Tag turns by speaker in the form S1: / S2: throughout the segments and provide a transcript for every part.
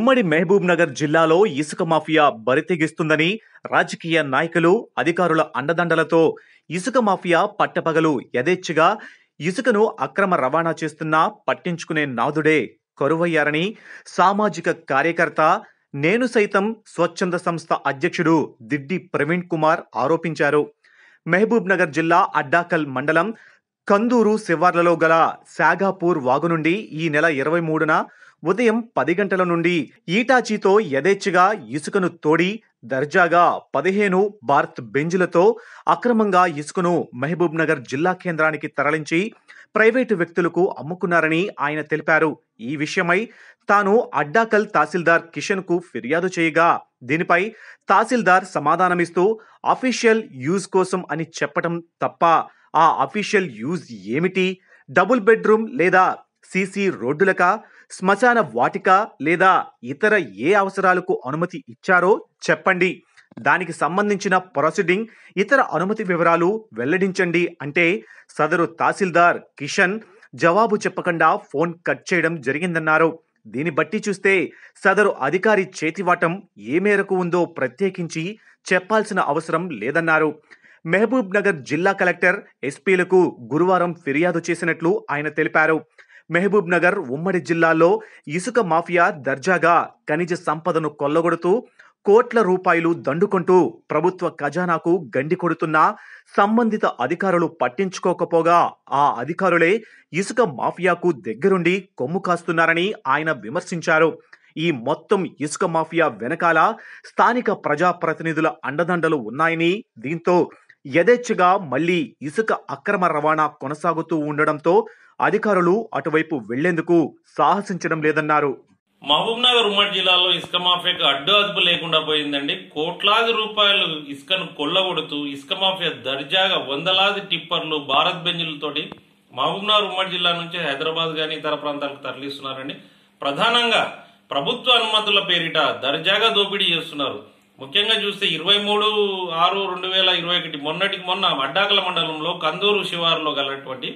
S1: ఉమ్మడి మహబూబ్ నగర్ జిల్లాలో ఇసుక మాఫియా బరితెగిస్తుందని రాజకీయ నాయకులు అధికారుల అండదండలతో ఇసుక మాఫియా పట్టపగలు యథేచ్ఛగా ఇసుకను అక్రమ రవాణా చేస్తున్నా పట్టించుకునే నాదుడే కరువయ్యారని సామాజిక కార్యకర్త నేను సైతం స్వచ్ఛంద సంస్థ అధ్యక్షుడు దిడ్డి ప్రవీణ్ కుమార్ ఆరోపించారు మహబూబ్ నగర్ జిల్లా అడ్డాకల్ మండలం కందూరు శివార్లలో గల సాగాపూర్ వాగు నుండి ఈ నెల ఇరవై మూడున ఉదయం పది గంటల నుండి ఈటాచీతో యథేచ్ఛగా ఇసుకను తోడి దర్జాగా పదిహేను భారత్ బెంజులతో అక్రమంగా ఇసుకను మహబూబ్ నగర్ జిల్లా కేంద్రానికి తరలించి ప్రైవేటు వ్యక్తులకు అమ్ముకున్నారని ఆయన తెలిపారు ఈ విషయమై తాను అడ్డాకల్ తహసీల్దార్ కిషన్ కు ఫిర్యాదు చేయగా దీనిపై తహసీల్దార్ సమాధానమిస్తూ అఫీషియల్ యూజ్ కోసం అని చెప్పటం తప్ప ఆ అఫీషియల్ యూజ్ ఏమిటి డబుల్ బెడ్రూమ్ లేదా సీసీ రోడ్డులక శ్మశాన వాటిక లేదా ఇతర ఏ అవసరాలకు అనుమతి ఇచ్చారో చెప్పండి దానికి సంబంధించిన ప్రొసీడింగ్ ఇతర అనుమతి వివరాలు వెల్లడించండి అంటే సదరు తహసీల్దార్ కిషన్ జవాబు చెప్పకుండా ఫోన్ కట్ చేయడం జరిగిందన్నారు దీన్ని బట్టి చూస్తే సదరు అధికారి చేతివాటం ఏ మేరకు ఉందో ప్రత్యేకించి చెప్పాల్సిన అవసరం లేదన్నారు మహబూబ్ నగర్ జిల్లా కలెక్టర్ ఎస్పీలకు గురువారం ఫిర్యాదు చేసినట్లు ఆయన తెలిపారు మహబూబ్ నగర్ ఉమ్మడి జిల్లాలో ఇసుక మాఫియా దర్జాగా ఖనిజ సంపదను కొల్లగొడుతూ కోట్ల రూపాయలు దండుకుంటూ ప్రభుత్వ ఖజానాకు గండి కొడుతున్నా సంబంధిత అధికారులు పట్టించుకోకపోగా ఆ అధికారులే ఇసుక మాఫియాకు దగ్గరుండి కొమ్ము కాస్తున్నారని ఆయన విమర్శించారు ఈ మొత్తం ఇసుక మాఫియా వెనకాల స్థానిక ప్రజాప్రతినిధుల అండదండలు ఉన్నాయని దీంతో యథేచ్ఛగా మళ్లీ ఇసుక అక్రమ రవాణా కొనసాగుతూ ఉండడంతో అధికారులు అటువైపు వెళ్లేందుకు సాహసించడం లేదన్నారు
S2: మహబూబ్ నగర్ ఉమ్మడి జిల్లాలో ఇసుక మాఫియాకు అడ్డు అదుపు లేకుండా పోయిందండి కోట్లాది రూపాయలు ఇసుకను కొల్లగొడుతూ ఇసుక మాఫియా దర్జాగా వందలాది టిప్పర్లు భారత్ బెంజులతోటి మహబూబ్ నగర్ ఉమ్మడి జిల్లా నుంచి హైదరాబాద్ కానీ ఇతర ప్రాంతాలకు తరలిస్తున్నారండి ప్రధానంగా ప్రభుత్వ అనుమతుల పేరిట దర్జాగా దోపిడీ చేస్తున్నారు ముఖ్యంగా చూస్తే ఇరవై మూడు ఆరు రెండు వేల ఇరవై ఒకటి మొన్నటికి మొన్న అడ్డాకల మండలంలో కందూరు శివారులో గలటువంటి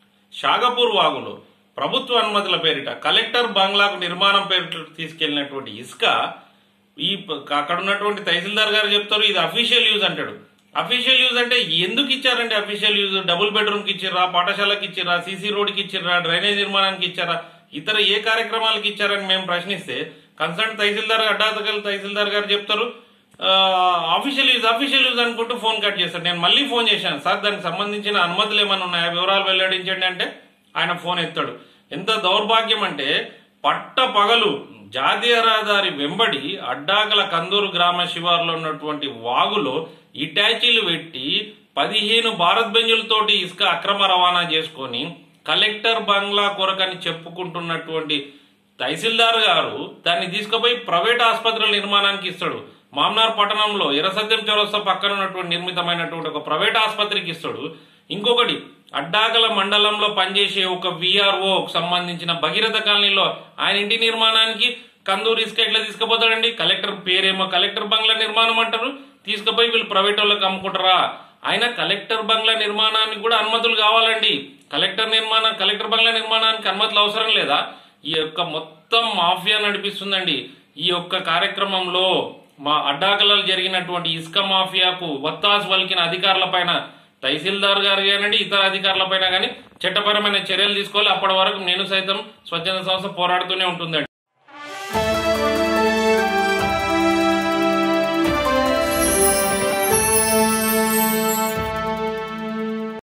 S2: షాగపూర్ వాగులో ప్రభుత్వ అనుమతుల పేరిట కలెక్టర్ బంగ్లాకు నిర్మాణం పేరిట తీసుకెళ్లినటువంటి ఇసుక ఈ ప- అక్కడ ఉన్నటువంటి తహసీల్దార్ గారు చెప్తారు ఇది అఫీషియల్ యూజ్ అంటాడు అఫీషియల్ యూజ్ అంటే ఎందుకు ఇచ్చారండి అఫీషియల్ యూజ్ డబుల్ బెడ్రూమ్ కి ఇచ్చిర్రా పాఠశాలకి ఇచ్చిర్రా సీసీ రోడ్ కి ఇచ్చిర్రా డ్రైనేజ్ నిర్మాణానికి ఇచ్చారా ఇతర ఏ కార్యక్రమాలకు ఇచ్చారని మేము ప్రశ్నిస్తే కన్సర్న్ తహసీల్దార్ అడ్డాతకల్ తహసీల్దార్ గారు చెప్తారు అఫీషియల్ యూజ్ అఫీషియల్ యూజ్ అనుకుంటూ ఫోన్ కట్ చేస్తాడు నేను మళ్ళీ ఫోన్ చేశాను సార్ దానికి సంబంధించిన అనుమతులు ఏమైనా ఉన్నాయా వివరాలు వెల్లడించండి అంటే ఆయన ఫోన్ ఎత్తాడు ఎంత దౌర్భాగ్యం అంటే పట్ట పగలు జాతీయ రహదారి వెంబడి అడ్డాకల కందూరు గ్రామ శివారులో ఉన్నటువంటి వాగులో ఇటాచీలు పెట్టి పదిహేను భారత్ బెంజులతోటి ఇసుక అక్రమ రవాణా చేసుకొని కలెక్టర్ బంగ్లా కొరకని చెప్పుకుంటున్నటువంటి తహసీల్దార్ గారు దాన్ని తీసుకుపోయి ప్రైవేట్ ఆసుపత్రుల నిర్మాణానికి ఇస్తాడు మామ్నార్ పట్టణంలో ఎర్రసత్యం చౌరస్తా పక్కన ఉన్నటువంటి నిర్మితమైనటువంటి ఒక ప్రైవేట్ ఆసుపత్రికి ఇస్తాడు ఇంకొకటి అడ్డాకల మండలంలో పనిచేసే ఒక విఆర్ఓ సంబంధించిన భగీరథ కాలనీలో ఆయన ఇంటి నిర్మాణానికి కందూరు ఇసుక ఎట్లా తీసుకుపోతాడండి కలెక్టర్ పేరేమో కలెక్టర్ బంగ్లా నిర్మాణం అంటారు తీసుకుపోయి వీళ్ళు ప్రైవేట్ వాళ్ళకి అమ్ముకుంటారా ఆయన కలెక్టర్ బంగ్లా నిర్మాణానికి కూడా అనుమతులు కావాలండి కలెక్టర్ నిర్మాణం కలెక్టర్ బంగ్లా నిర్మాణానికి అనుమతులు అవసరం లేదా ఈ యొక్క మొత్తం మాఫియా నడిపిస్తుందండి ఈ యొక్క కార్యక్రమంలో మా అడ్డాకలలో జరిగినటువంటి ఇసుక మాఫియాకు వత్తాసు పలికిన అధికారుల పైన తహసీల్దార్ గారు కానివ్వండి ఇతర అధికారుల పైన కానీ చట్టపరమైన చర్యలు తీసుకోవాలి అప్పటి వరకు నేను సైతం స్వచ్ఛంద సంస్థ పోరాడుతూనే ఉంటుందండి